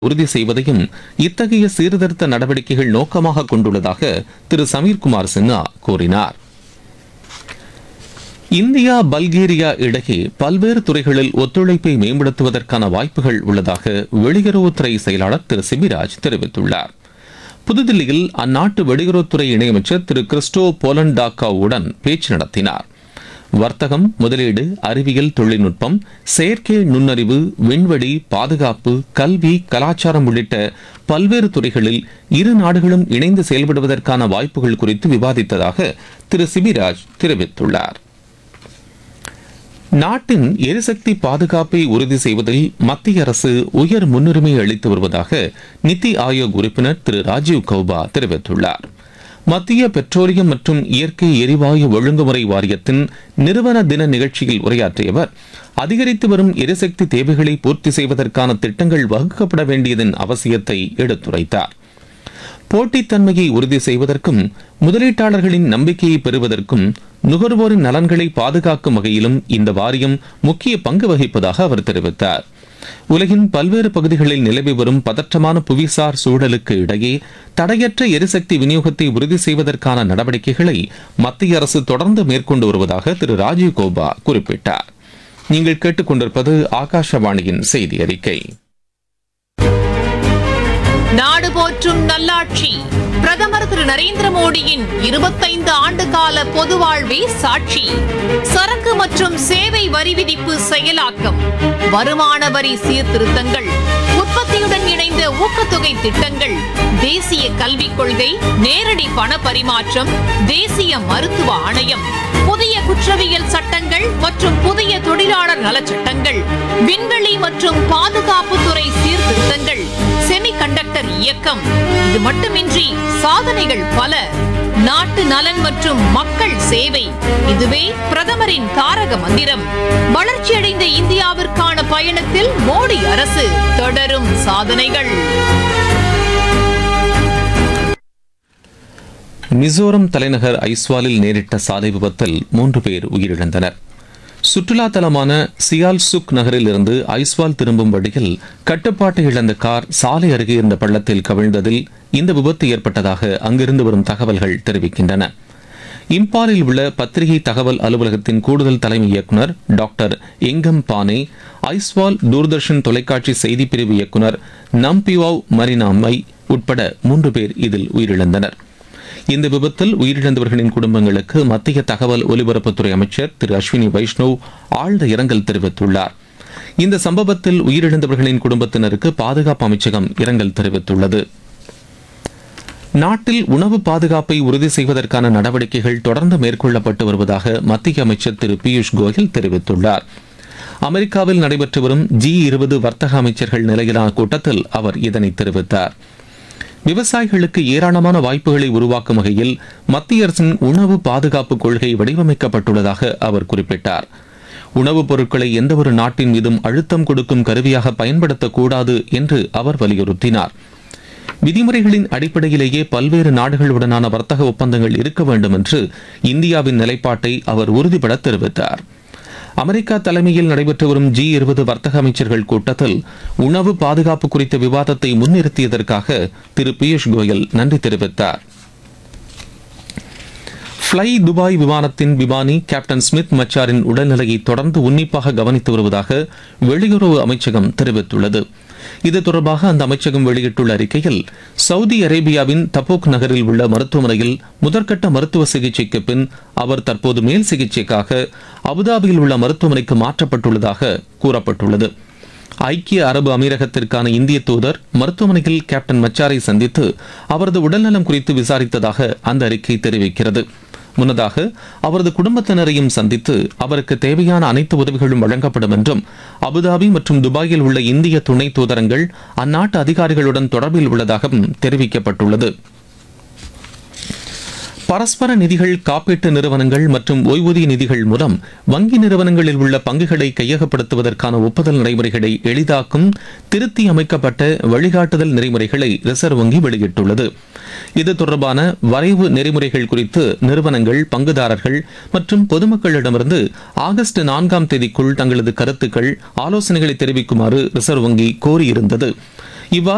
உறுதி செய்வதையும் இத்தகைய சீர்திருத்த நடவடிக்கைகள் நோக்கமாக கொண்டுள்ளதாக திரு சமீர்குமார் சின்ஹா கூறினார் இந்தியா பல்கேரியா இடையே பல்வேறு துறைகளில் ஒத்துழைப்பை மேம்படுத்துவதற்கான வாய்ப்புகள் உள்ளதாக வெளியுறவுத்துறை செயலாளர் திரு சிபிராஜ் தெரிவித்துள்ளார் புதுதில்லியில் அந்நாட்டு வெளியுறவுத்துறை இணையமைச்சர் திரு கிறிஸ்டோ போலண்டாக்காவுடன் பேச்சு நடத்தினார் வர்த்தகம் முதலீடு அறிவியல் தொழில்நுட்பம் செயற்கை நுண்ணறிவு விண்வெளி பாதுகாப்பு கல்வி கலாச்சாரம் உள்ளிட்ட பல்வேறு துறைகளில் இரு நாடுகளும் இணைந்து செயல்படுவதற்கான வாய்ப்புகள் குறித்து விவாதித்ததாக திரு சிபிராஜ் தெரிவித்துள்ளார் நாட்டின் எரிசக்தி பாதுகாப்பை உறுதி செய்வதில் மத்திய அரசு உயர் முன்னுரிமை அளித்து வருவதாக நித்தி ஆயோக் உறுப்பினர் திரு ராஜீவ் கௌபா தெரிவித்துள்ளார் மத்திய பெட்ரோலியம் மற்றும் இயற்கை எரிவாயு ஒழுங்குமுறை வாரியத்தின் நிறுவன தின நிகழ்ச்சியில் உரையாற்றிய அவர் அதிகரித்து வரும் எரிசக்தி தேவைகளை பூர்த்தி செய்வதற்கான திட்டங்கள் வகுக்கப்பட வேண்டியதன் அவசியத்தை எடுத்துரைத்தார் போட்டித்தன்மையை உறுதி செய்வதற்கும் முதலீட்டாளர்களின் நம்பிக்கையை பெறுவதற்கும் நுகர்வோரின் நலன்களை பாதுகாக்கும் வகையிலும் இந்த வாரியம் முக்கிய பங்கு வகிப்பதாக அவர் தெரிவித்தார் உலகின் பல்வேறு பகுதிகளில் நிலவி வரும் பதற்றமான புவிசார் சூழலுக்கு இடையே தடையற்ற எரிசக்தி விநியோகத்தை உறுதி செய்வதற்கான நடவடிக்கைகளை மத்திய அரசு தொடர்ந்து மேற்கொண்டு வருவதாக திரு ராஜீவ் கௌபா குறிப்பிட்டார் நீங்கள் கேட்டுக்கொண்டிருப்பது ஆகாஷவாணியின் செய்தி அறிக்கை நாடு போற்றும் நல்லாட்சி பிரதமர் திரு நரேந்திர மோடியின் இருபத்தைந்து ஆண்டு கால பொது வாழ்வே சாட்சி சரக்கு மற்றும் சேவை வரி விதிப்பு செயலாக்கம் வருமான வரி சீர்திருத்தங்கள் உற்பத்தியுடன் இணைந்த ஊக்கத்தொகை திட்டங்கள் தேசிய கல்விக் கொள்கை நேரடி பண பரிமாற்றம் தேசிய மருத்துவ ஆணையம் புதிய குற்றவியல் சட்டங்கள் மற்றும் புதிய தொழிலாளர் நலச்சட்டங்கள் விண்வெளி மற்றும் பாதுகாப்புத்துறை சீர்திருத்தங்கள் செமிகண்டக்டர் இயக்கம் இது மட்டுமின்றி சாதனைகள் பல நாட்டு நலன் மற்றும் மக்கள் சேவை இதுவே பிரதமரின் தாரக மந்திரம் வளர்ச்சியடைந்த இந்தியாவிற்கான பயணத்தில் மோடி அரசு தொடரும் சாதனைகள் மிசோரம் தலைநகர் ஐஸ்வாலில் நேரிட்ட சாலை விபத்தில் மூன்று பேர் உயிரிழந்தனர் சுற்றுலா தலமான சியால் சுக் நகரில் இருந்து ஐஸ்வால் திரும்பும் வழியில் கட்டுப்பாட்டை இழந்த கார் சாலை அருகே இருந்த பள்ளத்தில் கவிழ்ந்ததில் இந்த விபத்து ஏற்பட்டதாக அங்கிருந்து வரும் தகவல்கள் தெரிவிக்கின்றன இம்பாலில் உள்ள பத்திரிகை தகவல் அலுவலகத்தின் கூடுதல் தலைமை இயக்குனர் டாக்டர் எங்கம் பானே ஐஸ்வால் தூர்தர்ஷன் தொலைக்காட்சி செய்திப்பிரிவு இயக்குனர் நம்பிவாவ் மரினாமை உட்பட மூன்று பேர் இதில் உயிரிழந்தனர் இந்த விபத்தில் உயிரிழந்தவர்களின் குடும்பங்களுக்கு மத்திய தகவல் ஒலிபரப்புத்துறை அமைச்சர் திரு அஸ்வினி வைஷ்ணவ் ஆழ்ந்த இரங்கல் தெரிவித்துள்ளார் இந்த சம்பவத்தில் உயிரிழந்தவர்களின் குடும்பத்தினருக்கு பாதுகாப்பு அமைச்சகம் இரங்கல் தெரிவித்துள்ளது நாட்டில் உணவு பாதுகாப்பை உறுதி செய்வதற்கான நடவடிக்கைகள் தொடர்ந்து மேற்கொள்ளப்பட்டு வருவதாக மத்திய அமைச்சர் திரு பியூஷ் கோயல் தெரிவித்துள்ளார் அமெரிக்காவில் நடைபெற்று வரும் ஜி இருபது வர்த்தக அமைச்சர்கள் நிலையிலான கூட்டத்தில் அவர் இதனை தெரிவித்தார் விவசாயிகளுக்கு ஏராளமான வாய்ப்புகளை உருவாக்கும் வகையில் மத்திய அரசின் உணவு பாதுகாப்பு கொள்கை வடிவமைக்கப்பட்டுள்ளதாக அவர் குறிப்பிட்டார் உணவுப் பொருட்களை எந்தவொரு நாட்டின் மீதும் அழுத்தம் கொடுக்கும் கருவியாக பயன்படுத்தக்கூடாது என்று அவர் வலியுறுத்தினார் விதிமுறைகளின் அடிப்படையிலேயே பல்வேறு நாடுகளுடனான வர்த்தக ஒப்பந்தங்கள் இருக்க வேண்டும் என்று இந்தியாவின் நிலைப்பாட்டை அவர் உறுதிபட தெரிவித்தார் அமெரிக்கா தலைமையில் நடைபெற்று வரும் ஜி இருபது வர்த்தக அமைச்சர்கள் கூட்டத்தில் உணவு பாதுகாப்பு குறித்த விவாதத்தை முன்னிறுத்தியதற்காக திரு பியூஷ் கோயல் நன்றி தெரிவித்தார் ஃப்ளை துபாய் விமானத்தின் விமானி கேப்டன் ஸ்மித் மச்சாரின் உடல்நிலையை தொடர்ந்து உன்னிப்பாக கவனித்து வருவதாக வெளியுறவு அமைச்சகம் தெரிவித்துள்ளது இது தொடர்பாக அந்த அமைச்சகம் வெளியிட்டுள்ள அறிக்கையில் சவுதி அரேபியாவின் தபோக் நகரில் உள்ள மருத்துவமனையில் முதற்கட்ட மருத்துவ சிகிச்சைக்கு பின் அவர் தற்போது மேல் சிகிச்சைக்காக அபுதாபியில் உள்ள மருத்துவமனைக்கு மாற்றப்பட்டுள்ளதாக கூறப்பட்டுள்ளது ஐக்கிய அரபு அமீரகத்திற்கான இந்திய தூதர் மருத்துவமனையில் கேப்டன் மச்சாரை சந்தித்து அவரது உடல்நலம் குறித்து விசாரித்ததாக அந்த அறிக்கை தெரிவிக்கிறது முன்னதாக அவரது குடும்பத்தினரையும் சந்தித்து அவருக்கு தேவையான அனைத்து உதவிகளும் வழங்கப்படும் என்றும் அபுதாபி மற்றும் துபாயில் உள்ள இந்திய துணை தூதரங்கள் அந்நாட்டு அதிகாரிகளுடன் தொடர்பில் உள்ளதாகவும் தெரிவிக்கப்பட்டுள்ளது பரஸ்பர நிதிகள் காப்பீட்டு நிறுவனங்கள் மற்றும் ஓய்வூதிய நிதிகள் மூலம் வங்கி நிறுவனங்களில் உள்ள பங்குகளை கையகப்படுத்துவதற்கான ஒப்புதல் நடைமுறைகளை எளிதாக்கும் திருத்தி அமைக்கப்பட்ட வழிகாட்டுதல் நெறிமுறைகளை ரிசர்வ் வங்கி வெளியிட்டுள்ளது இது தொடர்பான வரைவு நெறிமுறைகள் குறித்து நிறுவனங்கள் பங்குதாரர்கள் மற்றும் பொதுமக்களிடமிருந்து ஆகஸ்ட் நான்காம் தேதிக்குள் தங்களது கருத்துக்கள் ஆலோசனைகளை தெரிவிக்குமாறு ரிசர்வ் வங்கி கோரியிருந்தது இவ்வாறு